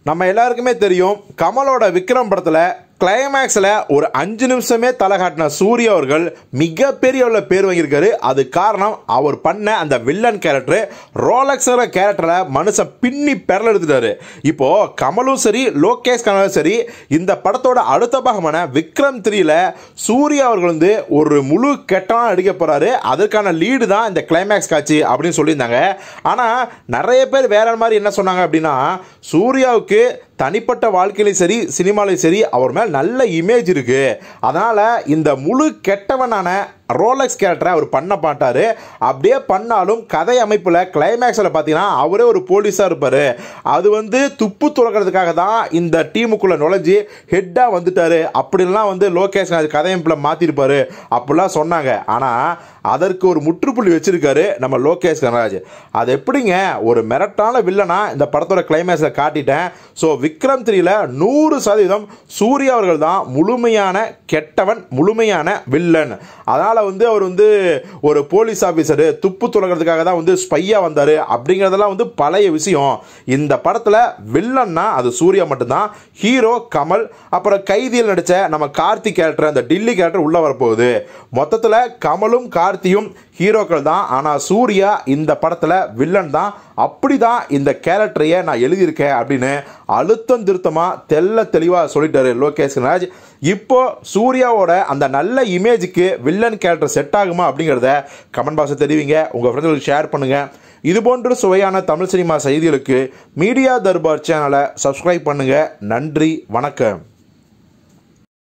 நம்ம எல்லாருக்குமே தெரியும் கமலோட விக்ரம் படத்தில் கிளைமேக்ஸில் ஒரு அஞ்சு நிமிஷமே தலை காட்டின சூர்யா அவர்கள் மிகப்பெரிய உள்ள பேர் வாங்கியிருக்காரு அது காரணம் அவர் பண்ண அந்த வில்லன் கேரக்டர் ரோலக்ஸோட கேரக்டரை மனுஷன் பின்னி பெறல் எடுத்துட்டாரு இப்போ கமலும் சரி லோகேஷ் கனலும் சரி இந்த படத்தோட அடுத்த பாகமான விக்ரம் த்ரீல சூர்யா அவர்கள் வந்து ஒரு முழு கெட்டவனா நடிக்க போறாரு அதற்கான லீடு தான் இந்த கிளைமேக்ஸ் காட்சி அப்படின்னு சொல்லியிருந்தாங்க ஆனால் நிறைய பேர் வேற மாதிரி என்ன சொன்னாங்க அப்படின்னா சூர்யாவுக்கு தனிப்பட்ட வாழ்க்கையிலையும் சரி சினிமாலையும் சரி அவர் மேல் நல்ல இமேஜ் இருக்கு அதனால இந்த முழு கெட்டவனான ரோலக்ஸ் கேரக்டரை அவர் பண்ண மாட்டார் அப்படியே பண்ணாலும் கதை அமைப்பில் கிளைமேக்ஸில் பார்த்தீங்கன்னா அவரே ஒரு போலீஸாக இருப்பார் அது வந்து துப்பு துறக்கிறதுக்காக தான் இந்த டீமுக்குள்ளே நுழைஞ்சு ஹெட்டாக வந்துட்டாரு அப்படிலாம் வந்து லோகேஷ் அது கதை அமைப்பில் மாற்றிருப்பாரு அப்படிலாம் சொன்னாங்க ஆனால் அதற்கு ஒரு முற்றுப்புள்ளி வச்சிருக்காரு நம்ம லோகேஷ் கனராஜ் அது எப்படிங்க ஒரு மிரட்டான வில்லனா இந்த படத்தோட கிளைமேக்ஸில் காட்டிட்டேன் ஸோ விக்ரம் த்ரீல நூறு சதவீதம் சூர்யா அவர்கள் தான் முழுமையான கெட்டவன் முழுமையான வில்லன் அதனால் வந்து அவர் வந்து ஒரு போலீஸ் ஆஃபீஸரு துப்பு துளக்கிறதுக்காக தான் வந்து ஸ்பையாக வந்தார் அப்படிங்கிறதெல்லாம் வந்து பழைய விஷயம் இந்த படத்தில் வில்லன்னா அது சூர்யா மட்டும்தான் ஹீரோ கமல் அப்புறம் கைதியில் நடித்த நம்ம கார்த்திக் கேரக்டர் அந்த டில்லி கேரக்டர் உள்ளே வரப்போகுது மொத்தத்தில் கமலும் கார்த்தியும் ஹீரோக்கள் தான் ஆனால் சூர்யா இந்த படத்தில் வில்லன் தான் அப்படி தான் இந்த கேரக்டரையே நான் எழுதியிருக்கேன் அப்படின்னு அழுத்தம் திருத்தமாக தெல்ல தெளிவாக சொல்லிட்டாரு லோகேஷ் ராஜ் இப்போ சூர்யாவோட அந்த நல்ல இமேஜுக்கு வில்லன் கேரக்டர் செட் ஆகுமா அப்படிங்கிறத கமெண்ட் பாக்ஸை தெரிவிங்க உங்கள் ஃப்ரெண்ட்ஸுக்கு ஷேர் பண்ணுங்கள் இது போன்ற சுவையான தமிழ் சினிமா செய்திகளுக்கு மீடியா தர்பார் சேனலை சப்ஸ்கிரைப் பண்ணுங்கள் நன்றி வணக்கம்